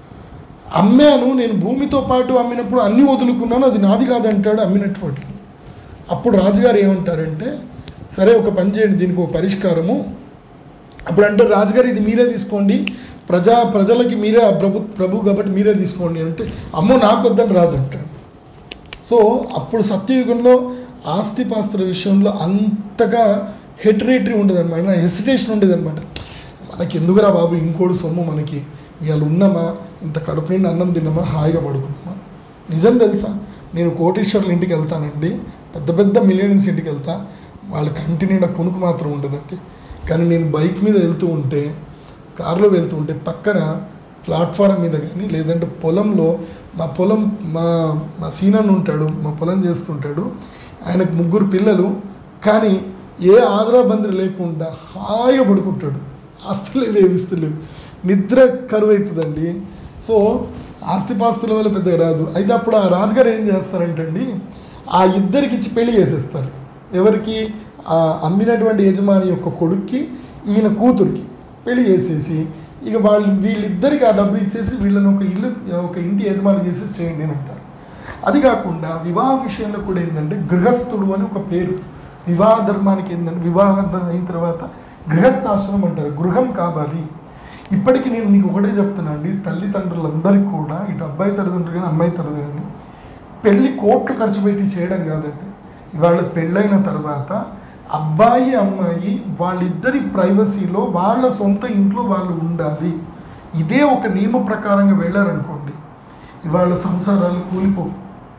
అమ్మాను నేను భూమితో పాటు అమ్మినప్పుడు అన్ని వదులుకున్నాను అది నాది కాదంటాడు అమ్మినటువంటి అప్పుడు రాజుగారు ఏమంటారంటే సరే ఒక పని చేయండి దీనికి ఒక పరిష్కారము అప్పుడు అంటే రాజుగారు ఇది మీరే తీసుకోండి ప్రజా ప్రజలకి మీరే ఆ ప్రభు ప్రభు కాబట్టి మీరే తీసుకోండి అంటే అమ్మో నాకు వద్దని రాజు అంటాడు సో అప్పుడు సత్యయుగంలో ఆస్తిపాస్తుల విషయంలో అంతగా హెటరేటరీ ఉండదు అనమాట హెసిటేషన్ ఉండేది అనమాట మనకి ఎందుకురా బాబు ఇంకోటి సొమ్ము మనకి ఇవాళ ఉన్నామా ఇంత కడుపు నిండి అన్నం తిన్నామా హాయిగా పడుకున్నామా నిజం తెలుసా నేను కోటేశ్వర్ల ఇంటికి వెళ్తానండి పెద్ద పెద్ద మిలియనీస్ ఇంటికి వెళ్తా వాళ్ళ కంటి నిండా కొనుకు మాత్రం ఉండదండి కానీ నేను బైక్ మీద వెళ్తూ ఉంటే కారులో వెళ్తూ ఉంటే పక్కన ప్లాట్ఫారం మీద కానీ లేదంటే పొలంలో మా పొలం మా మా సీనన్ ఉంటాడు మా పొలం చేస్తుంటాడు ఆయనకు ముగ్గురు పిల్లలు కానీ ఏ ఆదరాబందరి లేకుండా హాయిగా పడుకుంటాడు ఆస్తులు ఏమిస్తలేవు నిద్ర కరువు అవుతుందండి సో ఆస్తిపాస్తుల వల్ల పెద్దగా రాదు అయితే అప్పుడు ఆ రాజుగారు ఏం చేస్తారంటే అండి ఆ ఇద్దరికి ఇచ్చి పెళ్లి చేసేస్తారు ఎవరికి ఆ అమ్మినటువంటి యజమాని యొక్క కొడుక్కి ఈయన కూతురికి పెళ్లి చేసేసి ఇక వాళ్ళు వీళ్ళిద్దరికి ఆ డబ్బులు ఇచ్చేసి వీళ్ళని ఒక ఇల్లు ఒక ఇంటి యజమాని చేసేసి చేయండి అని అంటారు అది కాకుండా వివాహ విషయంలో కూడా ఏంటంటే గృహస్థుడు అని ఒక పేరు వివాహ ధర్మానికి ఏంటంటే వివాహం అయిన తర్వాత గృహస్థాశ్రమం అంటారు గృహం కావాలి ఇప్పటికీ నేను మీకు ఒకటే చెప్తున్నా అండి తల్లిదండ్రులందరికీ కూడా ఇటు అబ్బాయి తల్లిదండ్రులు కానీ అమ్మాయి తల్లిదండ్రులు కానీ పెళ్లి కోట్లు ఖర్చు పెట్టి చేయడం కాదండి ఇవాళ పెళ్ళైన తర్వాత అబ్బాయి అమ్మాయి వాళ్ళిద్దరి ప్రైవసీలో వాళ్ళ సొంత ఇంట్లో వాళ్ళు ఉండాలి ఇదే ఒక నియమ ప్రకారంగా వెళ్ళారనుకోండి ఇవాళ సంసారాలు కూలిపోవు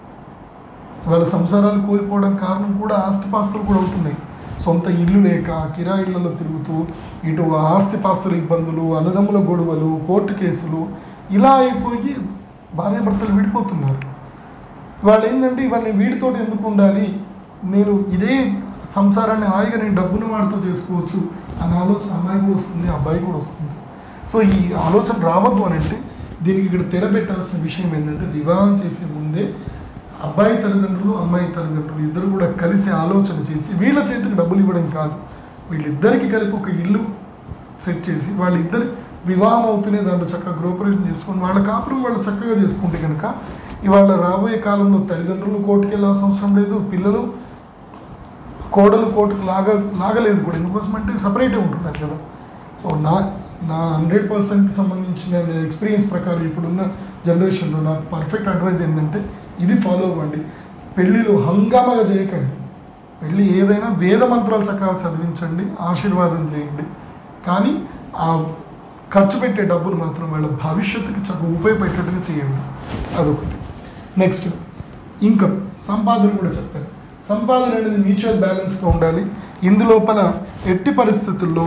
వాళ్ళ సంసారాలు కూలిపోవడం కారణం కూడా ఆస్తిపాస్తులు కూడా అవుతున్నాయి సొంత ఇల్లు లేక కిరాయిళ్లలో తిరుగుతూ ఇటు ఆస్తిపాస్తుల ఇబ్బందులు అన్నదమ్ముల గొడవలు కోర్టు కేసులు ఇలా అయిపోయి భార్యాభర్తలు విడిపోతున్నారు వాళ్ళు ఏంటంటే ఇవాళ నేను వీడితోటి ఎందుకు ఉండాలి నేను ఇదే సంసారాన్ని హాయిగా నేను డబ్బును వాడితో చేసుకోవచ్చు అనే ఆలోచన అమ్మాయి కూడా వస్తుంది అబ్బాయి కూడా వస్తుంది సో ఈ ఆలోచన రావద్దు అని అంటే దీనికి ఇక్కడ తెర పెట్టాల్సిన విషయం ఏంటంటే వివాహం చేసే ముందే అబ్బాయి తల్లిదండ్రులు అమ్మాయి తల్లిదండ్రులు ఇద్దరు కూడా కలిసి ఆలోచన చేసి వీళ్ళ చేతికి డబ్బులు ఇవ్వడం కాదు వీళ్ళిద్దరికి కలిపి ఒక ఇల్లు సెట్ చేసి వాళ్ళిద్దరు వివాహం అవుతూనే దాంట్లో చక్కగా గృహప్రవేశం చేసుకొని వాళ్ళ కాపురం వాళ్ళు చక్కగా చేసుకుంటే కనుక ఇవాళ రాబోయే కాలంలో తల్లిదండ్రులు కోర్టుకి వెళ్ళాల్సిన అవసరం లేదు పిల్లలు కోడలు కోర్టుకు లాగ లాగలేదు కూడా ఎందుకోసం అంటే సపరేటే ఉంటున్నారు కదా సో నా నా హండ్రెడ్ పర్సెంట్ సంబంధించిన ఎక్స్పీరియన్స్ ప్రకారం ఇప్పుడున్న జనరేషన్లో నాకు పర్ఫెక్ట్ అడ్వైజ్ ఏంటంటే ఇది ఫాలో అవ్వండి పెళ్ళిళ్ళు హంగామాగా చేయకండి పెళ్ళి ఏదైనా వేద మంత్రాలు చక్కగా చదివించండి ఆశీర్వాదం చేయండి కానీ ఆ ఖర్చు పెట్టే డబ్బులు మాత్రం వాళ్ళ భవిష్యత్తుకి చక్కగా ఉపయోగపెట్టేట్టుగా చేయండి అదొకటి నెక్స్ట్ ఇన్కమ్ సంపాదన కూడా చెప్పాను సంపాదన అనేది మ్యూచువల్ బ్యాలెన్స్గా ఉండాలి ఇందులోపల ఎట్టి పరిస్థితుల్లో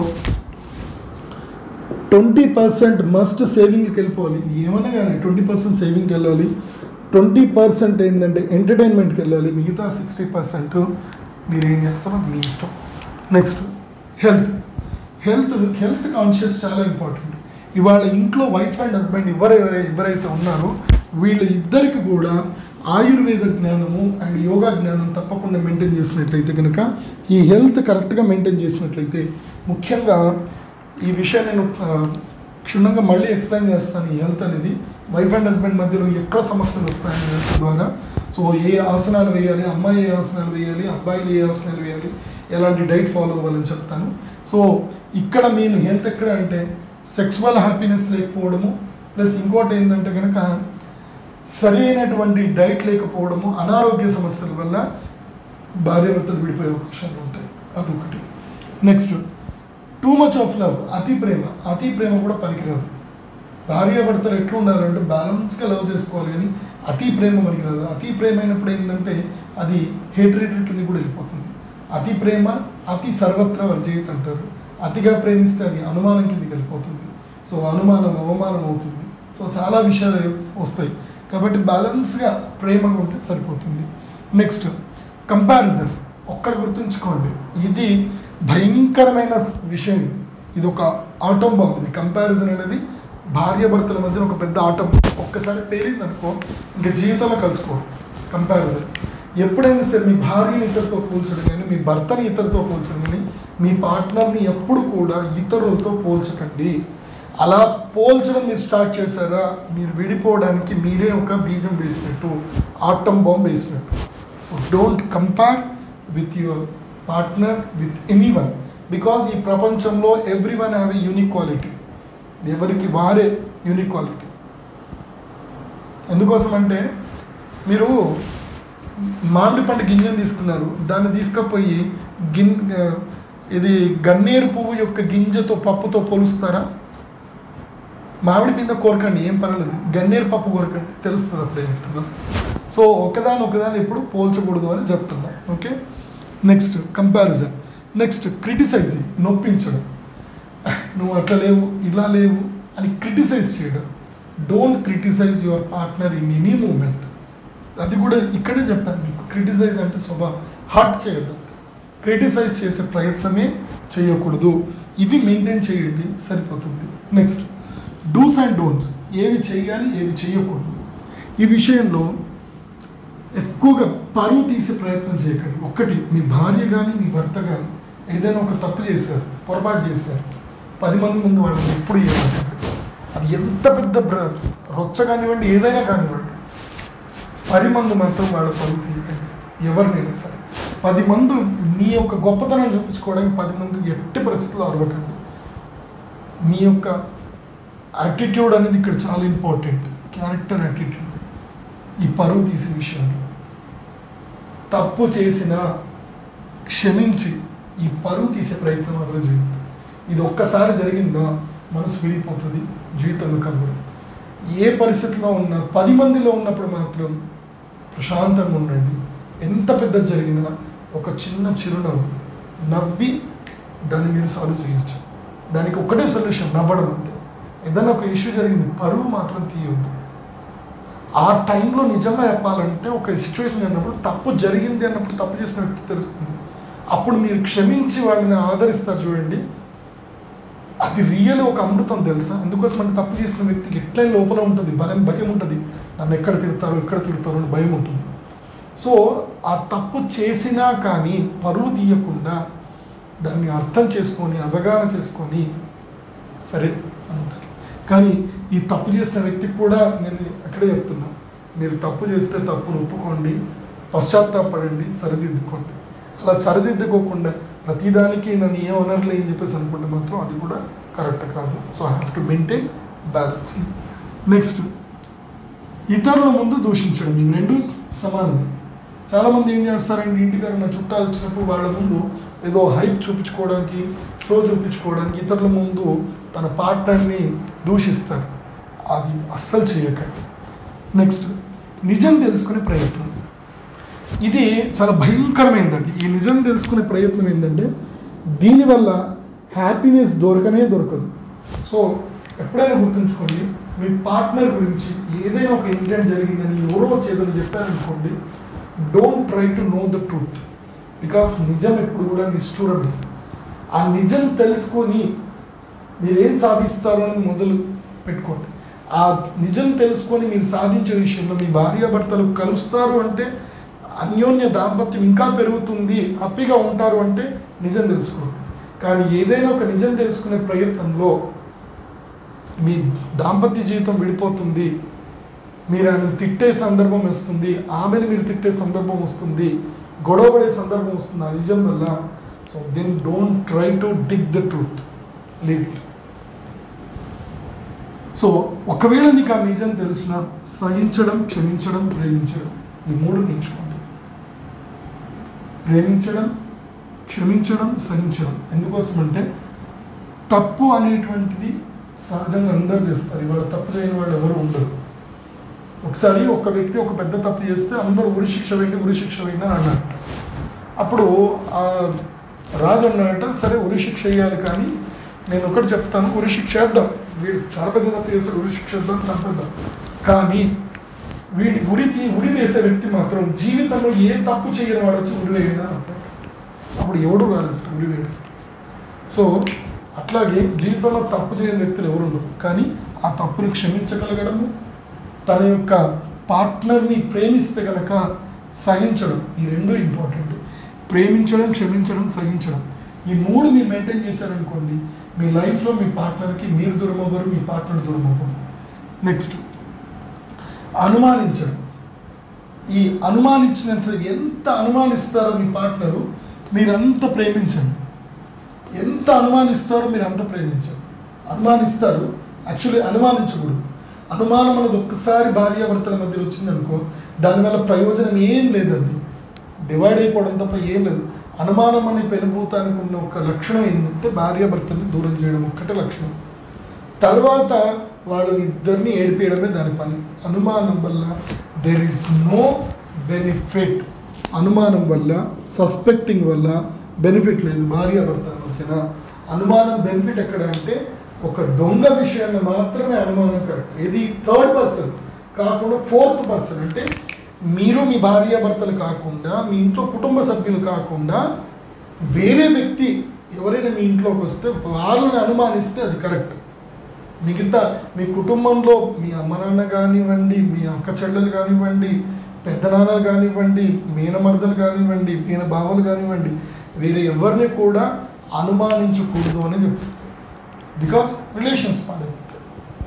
ట్వంటీ పర్సెంట్ మస్ట్ సేవింగ్కి వెళ్ళిపోవాలి ఇది ఏమన్నా కానీ ట్వంటీ పర్సెంట్ సేవింగ్కి వెళ్ళాలి ట్వంటీ పర్సెంట్ ఏంటంటే ఎంటర్టైన్మెంట్కి వెళ్ళాలి మిగతా సిక్స్టీ పర్సెంట్ మీరు ఏం చేస్తారో మీ ఇష్టం next health health health conscious చాలా ఇంపార్టెంట్ ఇవాళ ఇంట్లో వైఫ్ అండ్ హస్బెండ్ ఎవరు ఎవరైతే ఉన్నారో వీళ్ళ ఇద్దరికి కూడా ఆయుర్వేద జ్ఞానము అండ్ యోగా జ్ఞానం తప్పకుండా మెయింటైన్ చేసినట్లయితే కనుక ఈ హెల్త్ కరెక్ట్గా మెయింటైన్ చేసినట్లయితే ముఖ్యంగా ఈ విషయం నేను ఆ, క్షుణ్ణంగా మళ్ళీ ఎక్స్ప్లెయిన్ చేస్తాను ఈ హెల్త్ అనేది వైఫ్ అండ్ హస్బెండ్ మధ్యలో ఎక్కడ సమస్యలు వస్తాయని హెల్త్ ద్వారా సో ఏ ఆసనాలు వేయాలి అమ్మాయి ఏ ఆసనాలు వేయాలి అబ్బాయిలు ఏ ఆసనాలు వేయాలి ఎలాంటి డైట్ ఫాలో అవ్వాలని చెప్తాను సో ఇక్కడ మెయిన్ హెల్త్ ఎక్కడ అంటే సెక్సువల్ హ్యాపీనెస్ లేకపోవడము ప్లస్ ఇంకోటి ఏంటంటే కనుక సరైనటువంటి డైట్ లేకపోవడము అనారోగ్య సమస్యల వల్ల భార్యాభర్తలు విడిపోయే అవకాశాలు ఉంటాయి అదొకటి next too much of love అతి ప్రేమ అతి ప్రేమ కూడా పనికిరాదు భార్యాభర్తలు ఎట్లా ఉండాలంటే బ్యాలెన్స్గా లవ్ చేసుకోవాలి కానీ అతి ప్రేమ పనికిరాదు అతి ప్రేమ అయినప్పుడు ఏంటంటే అది హేట్రేట్ కింద కూడా వెళ్ళిపోతుంది అతి ప్రేమ అతి సర్వత్రా వర్జయిత్ అంటారు అతిగా ప్రేమిస్తే అది అనుమానం కిందకి వెళ్ళిపోతుంది సో అనుమానం అవమానం అవుతుంది సో చాలా విషయాలు వస్తాయి కాబట్టి బ్యాలెన్స్గా ప్రేమగా ఉంటే సరిపోతుంది నెక్స్ట్ కంపారిజన్ ఒక్కడ గుర్తుంచుకోండి ఇది భయంకరమైన విషయం ఇది ఇది ఒక ఆటం బాంబ్ ఇది కంపారిజన్ అనేది భార్యాభర్తల మధ్య ఒక పెద్ద ఆటం ఒక్కసారి పేరింది అనుకో ఇంకా జీవితంలో కలుసుకో కంపారిజన్ ఎప్పుడైనా సరే మీ భార్యని ఇతరులతో పోల్చడం కానీ మీ భర్తని ఇతరులతో పోల్చడం కానీ మీ పార్ట్నర్ని ఎప్పుడు కూడా ఇతరులతో పోల్చకండి అలా పోల్చడం మీరు స్టార్ట్ చేశారా మీరు విడిపోవడానికి మీరే ఒక బీజం వేసినట్టు ఆటం బాంబ్ వేసినట్టు so don't compare with your partner with anyone because ఈ ప్రపంచంలో everyone have a unique quality ఎవరికి వారే యూనిక్ క్వాలిటీ ఎందుకోసం అంటే మీరు మామిడి పండు గింజను తీసుకున్నారు దాన్ని తీసుకుపోయి గిన్ ఆ, ఇది గన్నేరు పువ్వు యొక్క గింజతో పప్పుతో పోలుస్తారా మామిడి పింద కోరకండి ఏం పర్వాలేదు గన్నేరు పప్పు కోరకండి తెలుస్తుంది అప్పుడు ఏమవుతుందో సో ఒకదాని ఒకదాన్ని ఎప్పుడు పోల్చకూడదు అని చెప్తున్నా okay next comparison next criticising నొప్పించడం నువ్వు అట్లా లేవు ఇలా లేవు అని క్రిటిసైజ్ చేయడం don't criticise your partner in any moment అది కూడా ఇక్కడే చెప్పాను మీకు క్రిటిసైజ్ అంటే స్వభావం హార్ట్ చేయొద్దు క్రిటిసైజ్ చేసే ప్రయత్నమే చేయకూడదు ఇవి మెయింటైన్ చేయండి సరిపోతుంది నెక్స్ట్ డూస్ అండ్ డోంట్స్ ఏవి చేయాలి ఏవి చేయకూడదు ఈ విషయంలో ఎక్కువగా పరువు తీసే ప్రయత్నం చేయకండి ఒక్కటి మీ భార్య కానీ మీ భర్త కానీ ఏదైనా ఒక తప్పు చేశారు పొరపాటు చేశారు పది మంది ముందు వాళ్ళని ఎప్పుడు చేయకండి అది ఎంత పెద్ద బ్ర రొచ్చ కానివ్వండి ఏదైనా కానివ్వండి పది మంది మాత్రం వాళ్ళ పరువు తీయకండి ఎవరినైనా సరే పది మంది నీ యొక్క గొప్పతనం చూపించుకోవడానికి పది మంది ఎట్టి పరిస్థితుల్లో అరవకండి మీ యొక్క యాటిట్యూడ్ అనేది ఇక్కడ చాలా ఇంపార్టెంట్ క్యారెక్టర్ యాటిట్యూడ్ ఈ పరువు తీసే విషయంలో తప్పు చేసిన క్షమించి ఈ పరువు తీసే ప్రయత్నం మాత్రం చేయొద్దు ఇది ఒక్కసారి జరిగిందా మనసు విడిపోతుంది జీవితంలో కలవరు ఏ పరిస్థితిలో ఉన్నా పది మందిలో ఉన్నప్పుడు మాత్రం ప్రశాంతంగా ఉండండి ఎంత పెద్ద జరిగినా ఒక చిన్న చిరునవ్వు నవ్వి దాన్ని మీరు సాల్వ్ చేయొచ్చు దానికి ఒకటే సొల్యూషన్ నవ్వడం అంతే ఏదైనా ఒక ఇష్యూ జరిగింది పరువు మాత్రం తీయొద్దు ఆ టైంలో నిజంగా చెప్పాలంటే ఒక సిచ్యువేషన్ అన్నప్పుడు తప్పు జరిగింది అన్నప్పుడు తప్పు చేసిన వ్యక్తి తెలుస్తుంది అప్పుడు మీరు క్షమించి వాళ్ళని ఆదరిస్తారు చూడండి అది రియల్ ఒక అమృతం తెలుసా ఎందుకోసం అంటే తప్పు చేసిన వ్యక్తికి ఎట్లా లోపల ఉంటుంది భయం భయం ఉంటుంది నన్ను ఎక్కడ తిడతారు ఎక్కడ తిడతారు అని భయం ఉంటుంది సో ఆ తప్పు చేసినా కానీ పరువు తీయకుండా దాన్ని అర్థం చేసుకొని అవగాహన చేసుకొని సరే అని ఉంటారు కానీ ఈ తప్పు చేసిన వ్యక్తికి కూడా నేను అక్కడే చెప్తున్నా మీరు తప్పు చేస్తే తప్పును ఒప్పుకోండి పశ్చాత్తాపడండి సరిదిద్దుకోండి అలా సరిదిద్దుకోకుండా ప్రతిదానికి నన్ను ఏం అనర్లే అని చెప్పేసి అనుకుంటే మాత్రం అది కూడా కరెక్ట్ కాదు so I have to maintain balance next ఇతరుల ముందు దూషించడం ఇవి రెండు సమానమే చాలామంది ఏం చేస్తారంటే ఇంటికాడ నా చుట్టాలు వచ్చినప్పుడు వాళ్ళ ముందు ఏదో హైప్ చూపించుకోవడానికి షో చూపించుకోవడానికి ఇతరుల ముందు తన పార్ట్నర్ని దూషిస్తారు అది అస్సలు చేయకండి నెక్స్ట్ నిజం తెలుసుకునే ప్రయత్నం ఇది చాలా భయంకరమైందండి ఈ నిజం తెలుసుకునే ప్రయత్నం ఏంటంటే దీనివల్ల హ్యాపీనెస్ దొరకనే దొరకదు సో ఎప్పుడైనా గుర్తుంచుకోండి మీ పార్ట్నర్ గురించి ఏదైనా ఒక ఇన్సిడెంట్ జరిగిందని ఎవరో చేతులు చెప్పారనుకోండి don't try to know the truth because నిజం ఎప్పుడు కూడా నిష్ఠూరం ఆ నిజం తెలుసుకొని మీరేం సాధిస్తారు అని మొదలు పెట్టుకోండి ఆ నిజం తెలుసుకొని మీరు సాధించే విషయంలో మీ భార్యాభర్తలు కలుస్తారు అంటే అన్యోన్య దాంపత్యం ఇంకా పెరుగుతుంది హ్యాపీగా ఉంటారు అంటే నిజం తెలుసుకోండి కానీ ఏదైనా ఒక నిజం తెలుసుకునే ప్రయత్నంలో మీ దాంపత్య జీవితం విడిపోతుంది మీరు ఆయన తిట్టే సందర్భం వస్తుంది ఆమెను మీరు తిట్టే సందర్భం వస్తుంది గొడవపడే సందర్భం వస్తుంది ఆ నిజం వల్ల so then don't try to dig the truth leave it so ఒకవేళ నీకు ఆ నిజం తెలిసిన సహించడం క్షమించడం ప్రేమించడం ఈ మూడు నేర్చుకోండి ప్రేమించడం క్షమించడం సహించడం ఎందుకోసం అంటే తప్పు అనేటువంటిది సహజంగా అందరూ చేస్తారు ఇవాళ తప్పు చేయని వాళ్ళు ఎవరు ఉండరు ఒకసారి ఒక వ్యక్తి ఒక పెద్ద తప్పు చేస్తే అందరూ ఉరి శిక్ష వేయండి ఉరి శిక్ష వేయండి అని అన్నారు అప్పుడు ఆ రాజు అన్నాడంట సరే ఉరి శిక్ష వేయాలి కానీ నేను ఒకటి చెప్తాను ఉరి శిక్ష వేద్దాం వీడు చాలా పెద్ద తప్పు చేస్తాడు ఉరి శిక్ష వేద్దాం చంపేద్దాం కానీ వీడి ఉరి తీ- ఉరి వేసే వ్యక్తి మాత్రం జీవితంలో ఏ తప్పు చేయని వాడు వచ్చి ఉరి వేయండి అని అంటాడు అప్పుడు ఎవడు రాలేదు ఉరి వేయడం సో అట్లాగే జీవితంలో తప్పు చేయని వ్యక్తులు ఎవరు ఉండరు కానీ ఆ తప్పుని క్షమించగలగడము తన యొక్క పార్ట్నర్ని ప్రేమిస్తే గనక సహించడం ఈ రెండు ఇంపార్టెంట్ ప్రేమించడం క్షమించడం సహించడం ఈ మూడు మీరు మెయింటైన్ చేశారనుకోండి మీ లైఫ్లో మీ పార్ట్నర్కి మీరు దూరం అవ్వరు మీ పార్ట్నర్ దూరం అవ్వరు నెక్స్ట్ అనుమానించడం ఈ అనుమానించినంత ఎంత అనుమానిస్తారో మీ పార్ట్నరు మీరంత ప్రేమించండి ఎంత అనుమానిస్తారో మీరు అంత ప్రేమించండి అనుమానిస్తారు యాక్చువల్లీ అనుమానించకూడదు అనుమానం అనేది ఒక్కసారి భార్యాభర్తల మధ్య వచ్చిందనుకో దానివల్ల ప్రయోజనం ఏం లేదండి డివైడ్ అయిపోవడం తప్ప ఏం లేదు అనుమానం అనే పెనుభూతానికి ఉన్న ఒక లక్షణం ఏంటంటే భార్యాభర్తల్ని దూరం చేయడం ఒక్కటే లక్షణం తర్వాత వాళ్ళని ఇద్దరిని ఏడిపేయడమే దాని పని అనుమానం వల్ల దెర్ ఇస్ నో బెనిఫిట్ అనుమానం వల్ల సస్పెక్టింగ్ వల్ల బెనిఫిట్ లేదు భార్యాభర్తల మధ్యన అనుమానం బెనిఫిట్ ఎక్కడ అంటే ఒక దొంగ విషయాన్ని మాత్రమే అనుమానం కరెక్ట్ ఇది థర్డ్ పర్సన్ కాకుండా ఫోర్త్ పర్సన్ అంటే మీరు మీ భార్యాభర్తలు కాకుండా మీ ఇంట్లో కుటుంబ సభ్యులు కాకుండా వేరే వ్యక్తి ఎవరైనా మీ ఇంట్లోకి వస్తే వాళ్ళని అనుమానిస్తే అది కరెక్ట్ మిగతా మీ కుటుంబంలో మీ అమ్మ నాన్న కానివ్వండి మీ అక్క చెల్లెలు కానివ్వండి పెద్దనాన్నలు కానివ్వండి మీనమర్దలు కానివ్వండి మీన బావలు కానివ్వండి వేరే ఎవరిని కూడా అనుమానించకూడదు అని చెప్తారు బికాస్ రిలేషన్స్ పాడైపోతాయి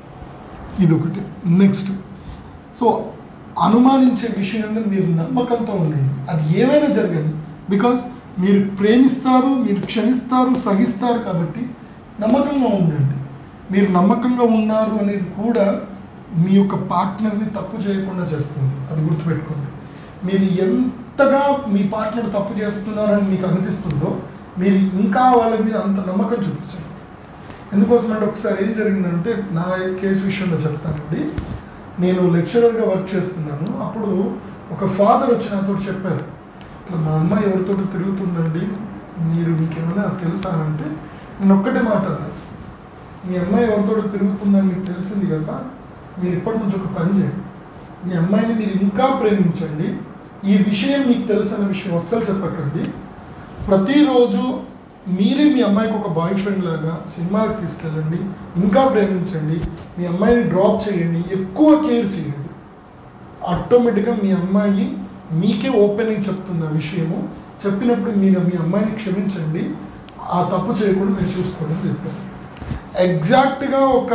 ఇది ఒకటి నెక్స్ట్ సో అనుమానించే విషయంలో మీరు నమ్మకంతో ఉండండి అది ఏమైనా జరగని బికాస్ మీరు ప్రేమిస్తారు మీరు క్షమిస్తారు సహిస్తారు కాబట్టి నమ్మకంగా ఉండండి మీరు నమ్మకంగా ఉన్నారు అనేది కూడా మీ యొక్క పార్ట్నర్ని తప్పు చేయకుండా చేస్తుంది అది గుర్తుపెట్టుకోండి మీరు ఎంతగా మీ పార్ట్నర్ తప్పు చేస్తున్నారని మీకు అనిపిస్తుందో మీరు ఇంకా వాళ్ళ మీద అంత నమ్మకం చూపించండి ఎందుకోసం అంటే ఒకసారి ఏం జరిగిందంటే నా కేసు విషయంలో చెప్తానండి నేను లెక్చరర్గా వర్క్ చేస్తున్నాను అప్పుడు ఒక ఫాదర్ వచ్చి నాతో చెప్పారు ఇట్లా మా అమ్మాయి ఎవరితో తిరుగుతుందండి మీరు మీకు ఏమైనా తెలుసా అని అంటే నేను ఒక్కటే మాట అన్నాను మీ అమ్మాయి ఎవరితో తిరుగుతుందని మీకు తెలిసింది కదా మీరు ఇప్పటి నుంచి ఒక పని చేయండి మీ అమ్మాయిని మీరు ఇంకా ప్రేమించండి ఈ విషయం మీకు తెలిసిన విషయం అస్సలు చెప్పకండి ప్రతిరోజు మీరే మీ అమ్మాయికి ఒక బాయ్ ఫ్రెండ్ లాగా సినిమాకి తీసుకెళ్ళండి ఇంకా ప్రేమించండి మీ అమ్మాయిని డ్రాప్ చేయండి ఎక్కువ కేర్ చేయండి ఆటోమేటిక్గా మీ అమ్మాయి మీకే ఓపెనింగ్ చెప్తుంది ఆ విషయము చెప్పినప్పుడు మీరు మీ అమ్మాయిని క్షమించండి ఆ తప్పు చేయకుండా మీరు చూసుకోండి అని చెప్పారు ఎగ్జాక్ట్గా ఒక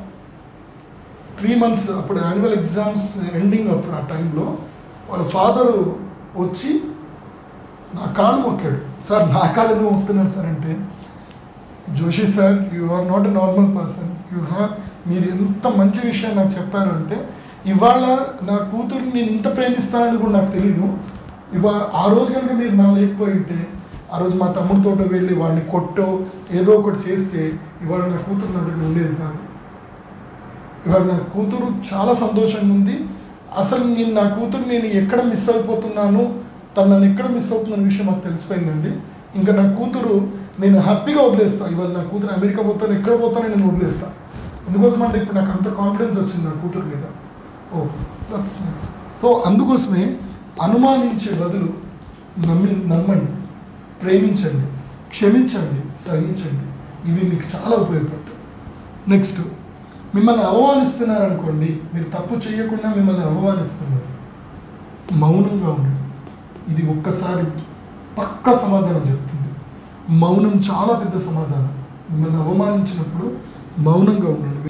త్రీ మంత్స్ అప్పుడు యాన్యువల్ ఎగ్జామ్స్ ఎండింగ్ అప్పుడు ఆ టైంలో వాళ్ళ ఫాదరు వచ్చి నా కాళ్ళు మొక్కాడు సార్ నా కాళ్ళు ఎందుకు మొక్కుతున్నాడు సార్ అంటే Joshi sir you are not a normal person you have మీరు ఎంత మంచి విషయం నాకు చెప్పారు అంటే ఇవాళ నా కూతురుని నేను ఇంత ప్రేమిస్తానని కూడా నాకు తెలీదు ఇవాళ ఆ రోజు కనుక మీరు నా లేకపోయి ఉంటే ఆ రోజు మా తమ్ముడితో వెళ్ళి వాడిని కొట్టో ఏదో ఒకటి చేస్తే ఇవాళ నా కూతురు నా దగ్గర ఉండేది కాదు ఇవాళ నా కూతురు చాలా సంతోషంగా ఉంది అసలు నేను నా కూతురు నేను ఎక్కడ మిస్ అయిపోతున్నాను తను నన్ను ఎక్కడ మిస్ అవుతున్న విషయం నాకు తెలిసిపోయిందండి ఇంకా నా కూతురు నేను హ్యాపీగా వదిలేస్తాను ఇవాళ నా కూతురు అమెరికా పోతాను ఎక్కడ పోతానో నేను వదిలేస్తాను ఎందుకోసం అంటే ఇప్పుడు నాకు అంత కాన్ఫిడెన్స్ వచ్చింది నా కూతురు మీద ఓ దట్స్ నైస్ సో అందుకోసమే అనుమానించే బదులు నమ్మి నమ్మండి ప్రేమించండి క్షమించండి సహించండి ఇవి మీకు చాలా ఉపయోగపడతాయి నెక్స్ట్ మిమ్మల్ని అవమానిస్తున్నారనుకోండి మీరు తప్పు చేయకుండా మిమ్మల్ని అవమానిస్తున్నారు మౌనంగా ఉండండి ఇది ఒక్కసారి పక్క సమాధానం చెప్తుంది మౌనం చాలా పెద్ద సమాధానం మిమ్మల్ని అవమానించినప్పుడు మౌనంగా ఉండండి